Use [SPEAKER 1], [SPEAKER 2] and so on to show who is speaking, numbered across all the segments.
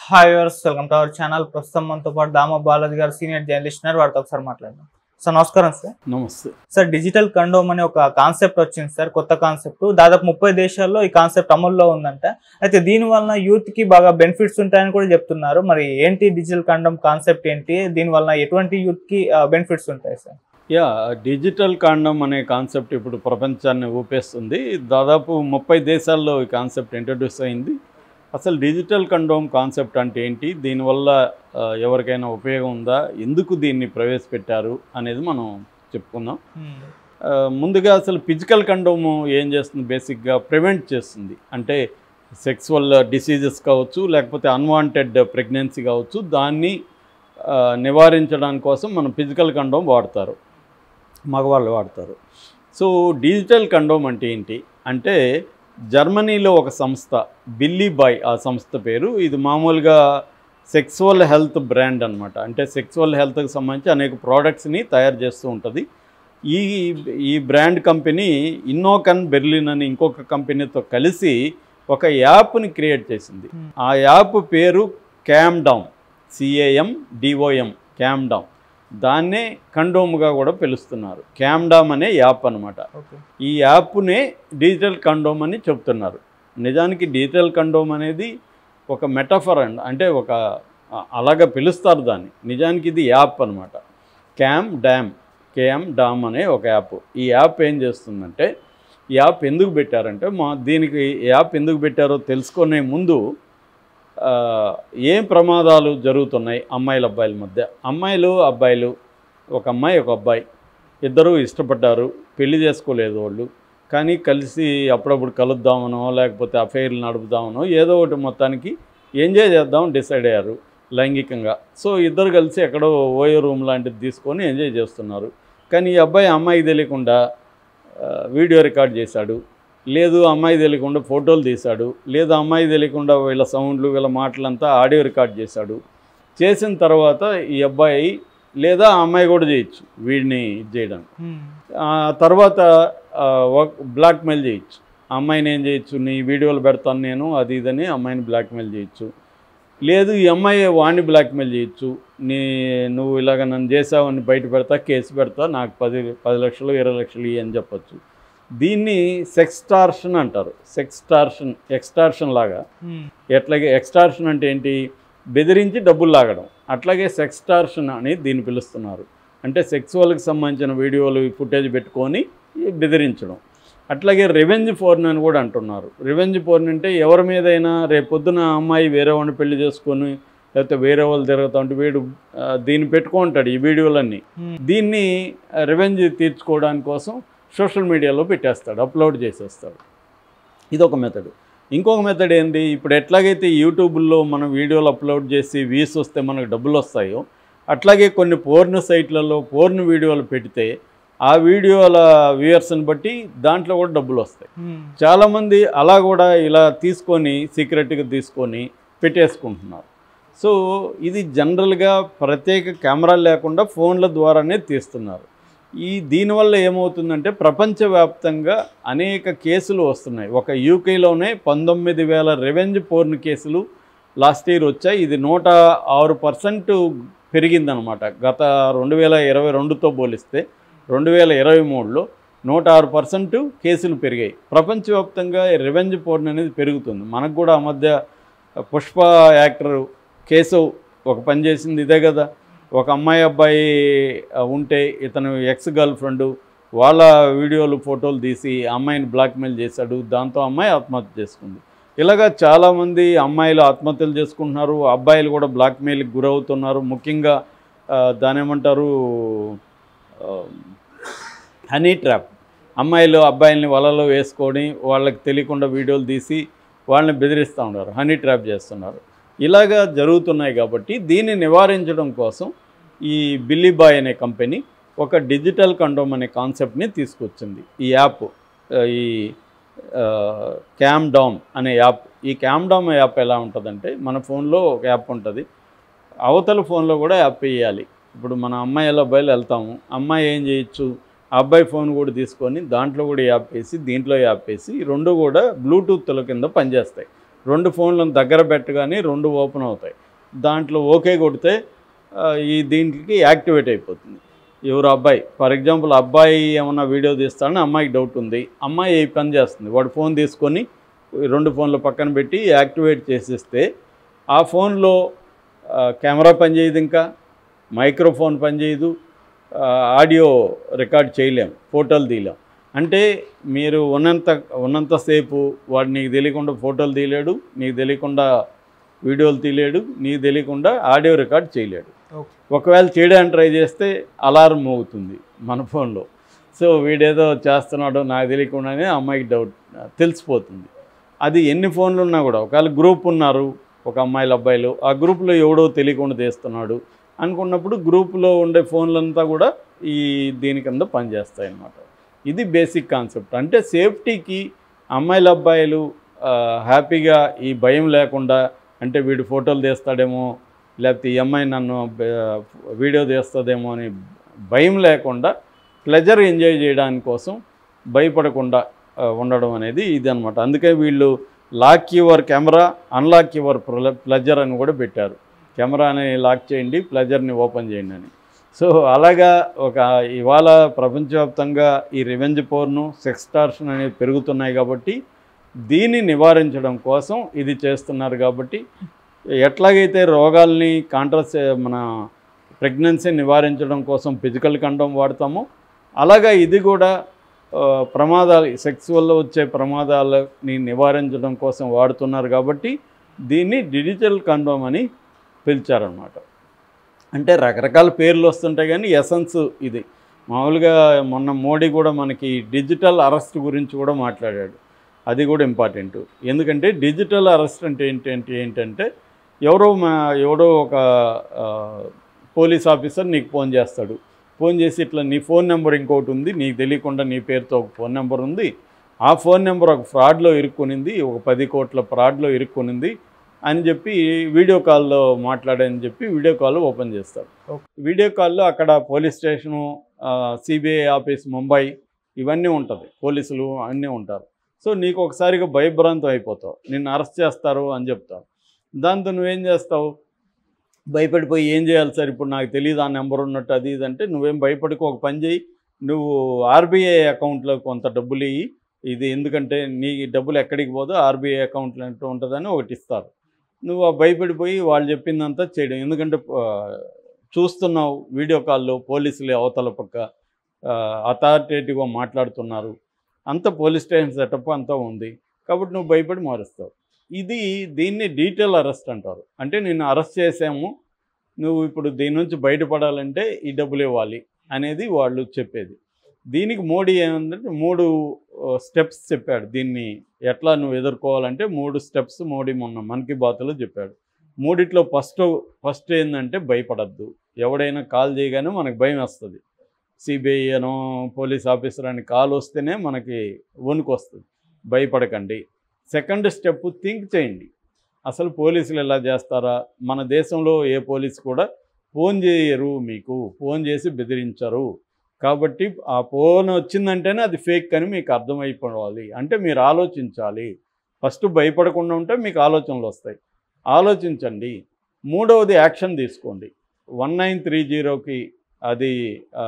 [SPEAKER 1] Hi వర్స్ welcome to our channel ప్రస్తుతం మనతో పాటు దామ బాలాజీ గారు సీనియర్ జర్నలిస్ట్ ఉన్నారు వారితో ఒకసారి మాట్లాడదాం సార్ నమస్కారం సార్
[SPEAKER 2] నమస్తే
[SPEAKER 1] సార్ డిజిటల్ కండోమ్ అనే ఒక కాన్సెప్ట్ వచ్చింది సార్ కొత్త కాన్సెప్ట్ దాదాపు ముప్పై దేశాల్లో ఈ కాన్సెప్ట్ అమల్లో ఉందంట అయితే దీని వలన యూత్ కి బాగా బెనిఫిట్స్ ఉంటాయని కూడా చెప్తున్నారు మరి ఏంటి డిజిటల్ కండోమ్ కాన్సెప్ట్ ఏంటి దీని వలన ఎటువంటి యూత్ కి బెనిఫిట్స్ ఉంటాయి సార్
[SPEAKER 2] యా డిజిటల్ కాండం అనే కాన్సెప్ట్ ఇప్పుడు ప్రపంచాన్ని ఊపేస్తుంది దాదాపు ముప్పై దేశాల్లో ఈ కాన్సెప్ట్ ఇంట్రడ్యూస్ అయింది అసలు డిజిటల్ కండోమ్ కాన్సెప్ట్ అంటే ఏంటి దీనివల్ల ఆ, ఎవరికైనా ఉపయోగం ఉందా ఎందుకు దీన్ని ప్రవేశపెట్టారు అనేది మనం చెప్పుకుందాం ఆ, ముందుగా అసలు ఫిజికల్ కండోమ్ ఏం చేస్తుంది బేసిక్గా ప్రివెంట్ చేస్తుంది అంటే సెక్సువల్ డిసీజెస్ కావచ్చు లేకపోతే అన్వాంటెడ్ ప్రెగ్నెన్సీ కావచ్చు దాన్ని ఆ, నివారించడానికి కోసం మనం ఫిజికల్ కండోమ్ వాడతారు మగవాళ్ళు వాడతారు సో డిజిటల్ కండోమ్ అంటే ఏంటి అంటే జర్మనీలో ఒక సంస్థ బిల్లీ బాయ్ ఆ సంస్థ పేరు ఇది మామూలుగా సెక్సువల్ హెల్త్ బ్రాండ్ అనమాట అంటే సెక్సువల్ హెల్త్కి సంబంధించి అనేక ప్రోడక్ట్స్ని తయారు చేస్తూ ఉంటుంది ఈ ఈ బ్రాండ్ కంపెనీ ఇన్నోకన్ బెర్లిన్ అని ఇంకొక కంపెనీతో కలిసి ఒక యాప్ని క్రియేట్ చేసింది ఆ యాప్ పేరు cam down CAM DOM cam down దాన్నే కండోమ్గా కూడా పిలుస్తున్నారు క్యామ్ డౌన్ అనే యాప్ అనమాట
[SPEAKER 1] ఓకే
[SPEAKER 2] ఈ యాప్నే డిజిటల్ కండోమ్ అని చెప్తున్నారు నిజానికి డిజిటల్ కండోమ్ అనేది ఒక మెటఫర్ అండ్ అంటే ఒక అ- అలాగ పిలుస్తారు దాన్ని నిజానికి ఇది యాప్ అనమాట క్యామ్ డ్యామ్ కేఎం డామ్ అనే ఒక యాప్ ఈ యాప్ ఏం చేస్తుందంటే ఈ యాప్ ఎందుకు పెట్టారంటే మా దీనికి ఈ యాప్ ఎందుకు పెట్టారో తెలుసుకునే ముందు ఆ, ఏం ప్రమాదాలు జరుగుతున్నాయి అమ్మాయిల అబ్బాయిల మధ్య అమ్మాయిలు అబ్బాయిలు ఒక అమ్మాయి ఒక అబ్బాయి ఇద్దరూ ఇష్టపడ్డారు పెళ్లి చేసుకోలేదు వాళ్ళు కానీ కలిసి అప్పుడప్పుడు కలుద్దామనో లేకపోతే అఫైర్లు నడుపుదామనో ఏదో ఒకటి మొత్తానికి ఎంజాయ్ చేద్దాం డిసైడ్ అయ్యారు లైంగికంగా సో ఇద్దరు కలిసి ఎక్కడో ఓయో రూమ్ లాంటిది తీసుకొని ఎంజాయ్ చేస్తున్నారు కానీ ఈ అబ్బాయి అమ్మాయికి తెలియకుండా ఆ, వీడియో రికార్డ్ చేశాడు లేదు అమ్మాయి తెలియకుండా ఫోటోలు తీశాడు లేదు అమ్మాయి తెలియకుండా వీళ్ళ సౌండ్లు వీళ్ళ మాటలంతా ఆడియో రికార్డ్ చేశాడు చేసిన తర్వాత ఈ అబ్బాయి లేదా ఆ అమ్మాయి కూడా చేయొచ్చు వీడిని ఇది చేయడానికి ఆ తర్వాత బ్లాక్మెయిల్ చేయొచ్చు ఆ అమ్మాయిని ఏం చేయొచ్చు నీ వీడియోలు పెడతాను నేను అది ఇదని అమ్మాయిని బ్లాక్మెయిల్ చేయొచ్చు లేదు ఈ అమ్మాయి వాణ్ణి బ్లాక్మెయిల్ చేయొచ్చు నీ నువ్వు ఇలాగ నన్ను చేసావని బయట పెడతా కేసు పెడతా నాకు పది పది లక్షలు ఇరవై లక్షలు ఇవి అని చెప్పొచ్చు దీన్ని సెక్స్టార్షన్ అంటారు సెక్స్టార్షన్ ఎక్స్టార్షన్ లాగా ఎట్లాగే ఎక్స్టార్షన్ అంటే ఏంటి బెదిరించి డబ్బులు లాగడం అట్లాగే సెక్స్టార్షన్ అని దీన్ని పిలుస్తున్నారు అంటే సెక్సువల్కి సంబంధించిన వీడియోలు ఫుటేజ్ పెట్టుకొని బెదిరించడం అట్లాగే రివెంజ్ పోర్న్ అని కూడా అంటున్నారు రివెంజ్ పోర్న్ అంటే ఎవరి మీదైనా రేపు పొద్దున ఆ అమ్మాయి వేరే వాడిని పెళ్లి చేసుకొని లేకపోతే వేరే వాళ్ళు తిరుగుతూ ఉంటే వీడు ఆ, దీన్ని పెట్టుకుంటాడు ఈ వీడియోలన్నీ దీన్ని రివెంజ్ తీర్చుకోవడానికి కోసం సోషల్ మీడియాలో పెట్టేస్తాడు అప్లోడ్ చేసేస్తాడు ఇదొక మెథడ్ ఇంకొక మెథడ్ ఏంటి ఇప్పుడు ఎట్లాగైతే యూట్యూబ్లో మనం వీడియోలు అప్లోడ్ చేసి వ్యూస్ వస్తే మనకు డబ్బులు వస్తాయో అట్లాగే కొన్ని పోర్న్ సైట్లలో పోర్న్ వీడియోలు పెడితే ఆ వీడియోల వ్యూయర్స్ని బట్టి దాంట్లో కూడా డబ్బులు వస్తాయి చాలామంది అలా కూడా ఇలా తీసుకొని సీక్రెట్గా తీసుకొని పెట్టేసుకుంటున్నారు సో ఇది జనరల్గా ప్రత్యేక కెమెరా లేకుండా ఫోన్ల ద్వారానే తీస్తున్నారు ఈ దీనివల్ల ఏమవుతుందంటే ప్రపంచవ్యాప్తంగా అనేక కేసులు వస్తున్నాయి ఒక యూకేలోనే పంతొమ్మిది వేల రెవెంజ్ పోర్న్ కేసులు లాస్ట్ ఇయర్ వచ్చాయి ఇది నూట ఆరు పర్సెంట్ పెరిగిందనమాట గత రెండు వేల ఇరవై రెండుతో పోలిస్తే రెండు వేల ఇరవై మూడులో నూట ఆరు పర్సెంట్ కేసులు పెరిగాయి ప్రపంచవ్యాప్తంగా రివెంజ్ పోర్న్ అనేది పెరుగుతుంది మనకు కూడా ఆ మధ్య పుష్ప యాక్టర్ కేసు ఒక పని చేసింది ఇదే కదా ఒక అమ్మాయి అబ్బాయి ఆ, ఉంటే ఇతను ఎక్స్ గర్ల్ ఫ్రెండ్ వాళ్ళ వీడియోలు ఫోటోలు తీసి ఆ అమ్మాయిని బ్లాక్మెయిల్ చేశాడు దాంతో అమ్మాయి ఆత్మహత్య చేసుకుంది ఇలాగా చాలామంది అమ్మాయిలు ఆత్మహత్యలు చేసుకుంటున్నారు అబ్బాయిలు కూడా బ్లాక్మెయిల్కి గురవుతున్నారు ముఖ్యంగా ఆ, దాని ఏమంటారు హనీ ట్రాప్ అమ్మాయిలు అబ్బాయిల్ని వలలో వేసుకొని వాళ్ళకి తెలియకుండా వీడియోలు తీసి వాళ్ళని బెదిరిస్తూ ఉన్నారు హనీ ట్రాప్ చేస్తున్నారు ఇలాగా జరుగుతున్నాయి కాబట్టి దీన్ని నివారించడం కోసం ఈ బిల్లీ బాయ్ అనే కంపెనీ ఒక డిజిటల్ కండోమ్ అనే కాన్సెప్ట్ని తీసుకొచ్చింది ఈ యాప్ ఆ, ఈ క్యామ్ డామ్ అనే యాప్ ఈ క్యామ్ డామ్ యాప్ ఎలా ఉంటుందంటే మన ఫోన్లో ఒక యాప్ ఉంటుంది అవతల ఫోన్లో కూడా యాప్ వేయాలి ఇప్పుడు మన అమ్మాయి ఎలా అబ్బాయిలు వెళ్తాము అమ్మాయి ఏం చేయొచ్చు ఆ అబ్బాయి ఫోన్ కూడా తీసుకొని దాంట్లో కూడా యాప్ వేసి దీంట్లో యాప్ వేసి ఈ రెండు కూడా బ్లూటూత్ల కింద పనిచేస్తాయి రెండు ఫోన్లను దగ్గర పెట్టగానే రెండు ఓపెన్ అవుతాయి దాంట్లో ఓకే కొడితే ఆ, ఈ దీనికి యాక్టివేట్ అయిపోతుంది ఎవరు అబ్బాయి ఫర్ ఎగ్జాంపుల్ అబ్బాయి ఏమన్నా వీడియో తీస్తాడని అమ్మాయికి డౌట్ ఉంది అమ్మాయి ఈ పని చేస్తుంది వాడు ఫోన్ తీసుకొని ఈ రెండు ఫోన్లు పక్కన పెట్టి యాక్టివేట్ చేసేస్తే ఆ ఫోన్లో ఆ, కెమెరా పనిచేయదు ఇంకా మైక్రోఫోన్ పనిచేయదు ఆ, ఆడియో రికార్డ్ చేయలేం ఫోటోలు తీయలేం అంటే మీరు ఉన్నంత ఉన్నంతసేపు వాడు నీకు తెలియకుండా ఫోటోలు తీయలేడు నీకు తెలియకుండా వీడియోలు తీయలేడు నీకు తెలియకుండా ఆడియో రికార్డ్ చేయలేడు
[SPEAKER 1] ఓకే
[SPEAKER 2] ఒకవేళ చేయడానికి ట్రై చేస్తే అలారం మోగుతుంది మన ఫోన్లో సో వీడేదో చేస్తున్నాడో నాకు తెలియకుండానే అమ్మాయికి డౌట్ తెలిసిపోతుంది అది ఎన్ని ఫోన్లు ఉన్నా కూడా ఒకవేళ గ్రూప్ ఉన్నారు ఒక అమ్మాయిలు అబ్బాయిలు ఆ గ్రూప్లో ఎవడో తెలియకుండా తీస్తున్నాడు అనుకున్నప్పుడు గ్రూప్లో ఉండే ఫోన్లంతా కూడా ఈ దీని కింద పనిచేస్తాయి అన్నమాట ఇది బేసిక్ కాన్సెప్ట్ అంటే సేఫ్టీకి అమ్మాయిలు అబ్బాయిలు ఆ, హ్యాపీగా ఈ భయం లేకుండా అంటే వీడు ఫోటోలు తీస్తాడేమో లేకపోతే ఈ అమ్మాయి నన్ను బ- వీడియో తీస్తుందేమో అని భయం లేకుండా ప్లెజర్ ఎంజాయ్ చేయడానికి కోసం భయపడకుండా ఆ, ఉండడం అనేది ఇది అనమాట అందుకే వీళ్ళు lock your camera unlock your pleasure అని కూడా పెట్టారు కెమెరాని లాక్ చేయండి ప్లెజర్ని ఓపెన్ చేయండి అని సో అలాగా ఒక ఇవాళ ప్రపంచవ్యాప్తంగా ఈ రివెంజ్ పోర్ను సెక్స్ టార్షన్ అనేవి పెరుగుతున్నాయి కాబట్టి దీన్ని నివారించడం కోసం ఇది చేస్తున్నారు కాబట్టి ఎట్లాగైతే రోగాల్ని కాంట్రస్ మన ప్రెగ్నెన్సీ నివారించడం కోసం ఫిజికల్ కండోమ్ వాడతామో అలాగా ఇది కూడా ఆ, ప్రమాదాలు సెక్స్ వల్ల వచ్చే ప్రమాదాలని నివారించడం కోసం వాడుతున్నారు కాబట్టి దీన్ని డిజిటల్ కండోమ్ అని పిలిచారనమాట అంటే రకరకాల పేర్లు వస్తుంటాయి కానీ ఎసెన్స్ ఇది మామూలుగా మొన్న మోడీ కూడా మనకి డిజిటల్ అరెస్ట్ గురించి కూడా మాట్లాడాడు అది కూడా ఇంపార్టెంట్ ఎందుకంటే డిజిటల్ అరెస్ట్ అంటే ఏంటంటే ఏంటంటే ఎవరో మా ఎవడో ఒక ఆ, పోలీస్ ఆఫీసర్ నీకు ఫోన్ చేస్తాడు ఫోన్ చేసి ఇట్లా నీ ఫోన్ నెంబర్ ఇంకోటి ఉంది నీకు తెలియకుండా నీ పేరుతో ఒక ఫోన్ నెంబర్ ఉంది ఆ ఫోన్ నెంబర్ ఒక ఫ్రాడ్లో ఇరుక్కునింది ఒక పది కోట్ల ఫ్రాడ్లో ఇరుక్కునింది అని చెప్పి వీడియో కాల్లో మాట్లాడని చెప్పి వీడియో కాల్ ఓపెన్ చేస్తారు
[SPEAKER 1] Okay.
[SPEAKER 2] వీడియో కాల్లో అక్కడ police station CBI office Mumbai ఇవన్నీ ఉంటుంది పోలీసులు అన్నీ ఉంటారు సో నీకు ఒకసారిగా భయభ్రాంతం అయిపోతావు నిన్ను అరెస్ట్ చేస్తారు అని చెప్తారు దాంతో నువ్వేం చేస్తావు భయపడిపోయి ఏం చేయాలి సార్ ఇప్పుడు నాకు తెలియదు ఆ నెంబర్ ఉన్నట్టు అది ఇది అంటే నువ్వేం భయపడికో ఒక పని చేయి నువ్వు ఆర్బీఐ అకౌంట్లో కొంత డబ్బులు ఇయ్యి ఇది ఎందుకంటే నీ డబ్బులు ఎక్కడికి పోదో ఆర్బీఐ అకౌంట్లో అంటూ ఉంటుందని ఒకటి ఇస్తారు నువ్వు ఆ భయపడిపోయి వాళ్ళు చెప్పిందంతా చేయడం ఎందుకంటే ఆ, చూస్తున్నావు వీడియో కాల్లో పోలీసులే అవతల పక్క అథారిటేటివ్గా మాట్లాడుతున్నారు అంత పోలీస్ స్టేషన్ సెటప్ అంతా ఉంది కాబట్టి నువ్వు భయపడి మారుస్తావు ఇది దీన్ని డీటెయిల్ అరెస్ట్ అంటారు అంటే నిన్ను అరెస్ట్ చేసాము నువ్వు ఇప్పుడు దీని నుంచి బయటపడాలంటే ఈ డబ్బులు ఇవ్వాలి అనేది వాళ్ళు చెప్పేది దీనికి మోడీ ఏమందంటే మూడు స్టెప్స్ చెప్పాడు దీన్ని ఎట్లా నువ్వు ఎదుర్కోవాలంటే మూడు స్టెప్స్ మోడీ మొన్న మన్ కీ బాత్లో చెప్పాడు మూడిట్లో ఫస్ట్ ఫస్ట్ ఏంటంటే భయపడద్దు ఎవడైనా కాల్ చేయగానే మనకు భయం వస్తుంది సిబిఐ అనో పోలీస్ ఆఫీసర్ అని కాల్ వస్తేనే మనకి వణుకు వస్తుంది భయపడకండి సెకండ్ స్టెప్ థింక్ చేయండి అసలు పోలీసులు ఎలా చేస్తారా మన దేశంలో ఏ పోలీసు కూడా ఫోన్ చేయరు మీకు ఫోన్ చేసి బెదిరించరు కాబట్టి ఆ ఫోన్ వచ్చిందంటేనే అది ఫేక్ అని మీకు అర్థమైపోవాలి అంటే మీరు ఆలోచించాలి ఫస్ట్ భయపడకుండా ఉంటే మీకు ఆలోచనలు వస్తాయి ఆలోచించండి మూడవది యాక్షన్ తీసుకోండి వన్ నైన్ త్రీ జీరోకి అది ఆ,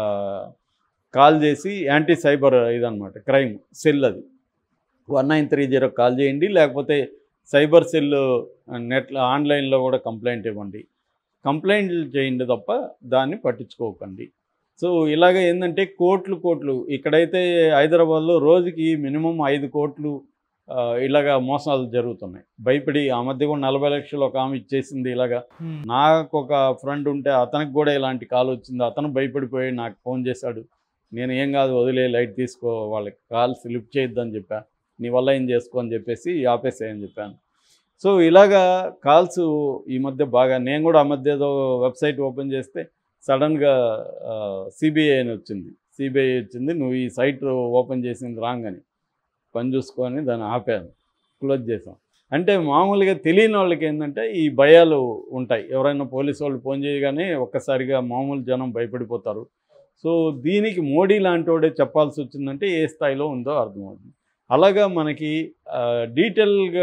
[SPEAKER 2] కాల్ చేసి యాంటీ సైబర్ ఇదనమాట క్రైమ్ సెల్ అది one nine three zero call చేయండి లేకపోతే సైబర్ సెల్ నెట్లో ఆన్లైన్లో కూడా కంప్లైంట్ ఇవ్వండి కంప్లైంట్లు చేయండి తప్ప దాన్ని పట్టించుకోకండి సో ఇలాగ ఏంటంటే కోట్లు కోట్లు ఇక్కడైతే హైదరాబాద్లో రోజుకి మినిమం ఐదు కోట్లు ఆ, ఇలాగా మోసాలు జరుగుతున్నాయి భయపడి ఆ మధ్య కూడా నలభై లక్షలు ఒక ఆమె ఇచ్చేసింది ఇలాగా
[SPEAKER 1] హ్మ్.
[SPEAKER 2] నాకు ఒక ఫ్రెండ్ ఉంటే అతనికి కూడా ఇలాంటి కాల్ వచ్చింది అతను భయపడిపోయి నాకు ఫోన్ చేశాడు నేను ఏం కాదు వదిలే లైట్ తీసుకో వాళ్ళకి కాల్ స్లిప్ చేయొద్దని చెప్పా నీ వల్ల ఏం చేసుకో అని చెప్పేసి ఆపేసేయని చెప్పాను సో ఇలాగా కాల్స్ ఈ మధ్య బాగా నేను కూడా ఆ మధ్య ఏదో వెబ్సైట్ ఓపెన్ చేస్తే సడన్గా సిబిఐ అని వచ్చింది సిబిఐ వచ్చింది నువ్వు ఈ సైట్ ఓపెన్ చేసింది రాంగ్ అని పని చూసుకొని దాన్ని ఆపాను క్లోజ్ చేసాం అంటే మామూలుగా తెలియని వాళ్ళకి ఏంటంటే ఈ భయాలు ఉంటాయి ఎవరైనా పోలీసు వాళ్ళు ఫోన్ చేయగానే ఒక్కసారిగా మామూలు జనం భయపడిపోతారు సో దీనికి మోడీ లాంటి వాడే చెప్పాల్సి వచ్చిందంటే ఏ స్థాయిలో ఉందో అర్థమవుతుంది అలాగా మనకి ఆ, డీటెయిల్గా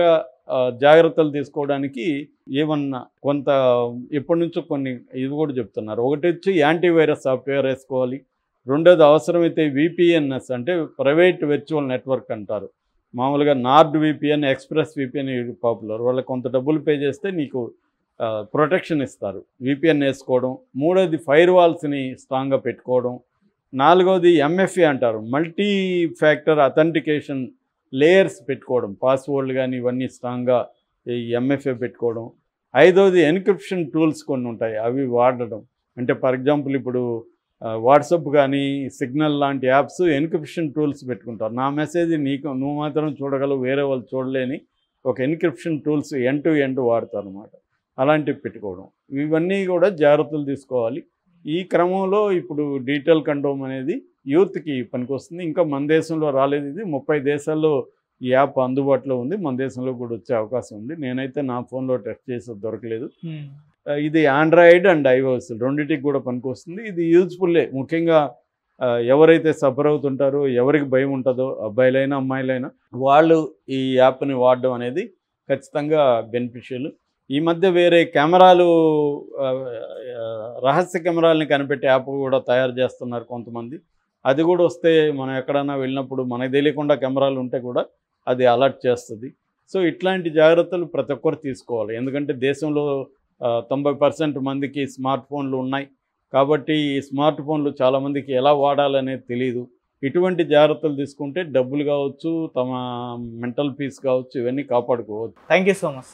[SPEAKER 2] ఆ, జాగ్రత్తలు తీసుకోవడానికి ఏమన్నా కొంత ఎప్పటి నుంచో కొన్ని ఇది కూడా చెప్తున్నారు ఒకటి వచ్చి యాంటీవైరస్ సాఫ్ట్వేర్ వేసుకోవాలి రెండోది అవసరమైతే విపిఎన్ఎస్ అంటే ప్రైవేట్ వెర్చువల్ నెట్వర్క్ అంటారు మామూలుగా Nord VPN Express VPN popular వాళ్ళకి కొంత డబ్బులు పే చేస్తే నీకు ప్రొటెక్షన్ ఇస్తారు విపిఎన్ వేసుకోవడం మూడోది ఫైర్ వాల్స్ని స్ట్రాంగ్గా పెట్టుకోవడం నాలుగోది ఎంఎఫ్ఏ అంటారు మల్టీ ఫ్యాక్టర్ అథెంటికేషన్ లేయర్స్ పెట్టుకోవడం పాస్వర్డ్ కానీ ఇవన్నీ స్ట్రాంగ్గా ఈ ఎంఎఫ్ఏ పెట్టుకోవడం ఐదోది ఎన్క్రిప్షన్ టూల్స్ కొన్ని ఉంటాయి అవి వాడడం అంటే ఫర్ ఎగ్జాంపుల్ ఇప్పుడు వాట్సాప్ కానీ సిగ్నల్ లాంటి యాప్స్ ఎన్క్రిప్షన్ టూల్స్ పెట్టుకుంటారు నా మెసేజ్ నీకు నువ్వు మాత్రం చూడగలవు వేరే వాళ్ళు చూడలేని ఒక encryption tools end to end వాడతారు అనమాట అలాంటివి పెట్టుకోవడం ఇవన్నీ కూడా జాగ్రత్తలు తీసుకోవాలి ఈ క్రమంలో ఇప్పుడు డిజిటల్ కండోమ్ అనేది యూత్కి పనికొస్తుంది ఇంకా మన దేశంలో రాలేదు ఇది ముప్పై దేశాల్లో ఈ యాప్ అందుబాటులో ఉంది మన దేశంలో కూడా వచ్చే అవకాశం ఉంది నేనైతే నా ఫోన్లో టెస్ట్ చేసి దొరకలేదు
[SPEAKER 1] ఉమ్.
[SPEAKER 2] ఆ, ఇది ఆండ్రాయిడ్ అండ్ ఐఓఎస్ రెండింటికి కూడా పనికొస్తుంది ఇది యూజ్ఫుల్లే ముఖ్యంగా ఆ, ఎవరైతే సఫర్ అవుతుంటారో ఎవరికి భయం ఉంటుందో అబ్బాయిలైనా అమ్మాయిలైనా వాళ్ళు ఈ యాప్ని వాడడం అనేది ఖచ్చితంగా బెనిఫిషియల్ ఈ మధ్య వేరే కెమెరాలు ఆ, ఆ, రహస్య కెమెరాలని కనిపెట్టే యాప్ కూడా తయారు చేస్తున్నారు కొంతమంది అది కూడా వస్తే మనం ఎక్కడైనా వెళ్ళినప్పుడు మనకు తెలియకుండా కెమెరాలు ఉంటే కూడా అది అలర్ట్ చేస్తుంది సో ఇట్లాంటి జాగ్రత్తలు ప్రతి ఒక్కరు తీసుకోవాలి ఎందుకంటే దేశంలో ఆ, తొంభై పర్సెంట్ మందికి స్మార్ట్ ఫోన్లు ఉన్నాయి కాబట్టి ఈ స్మార్ట్ ఫోన్లు చాలామందికి ఎలా వాడాలనేది తెలియదు ఇటువంటి జాగ్రత్తలు తీసుకుంటే డబ్బులు కావచ్చు తమ మెంటల్ పీస్ కావచ్చు ఇవన్నీ కాపాడుకోవచ్చు
[SPEAKER 1] థ్యాంక్ యూ సో మచ్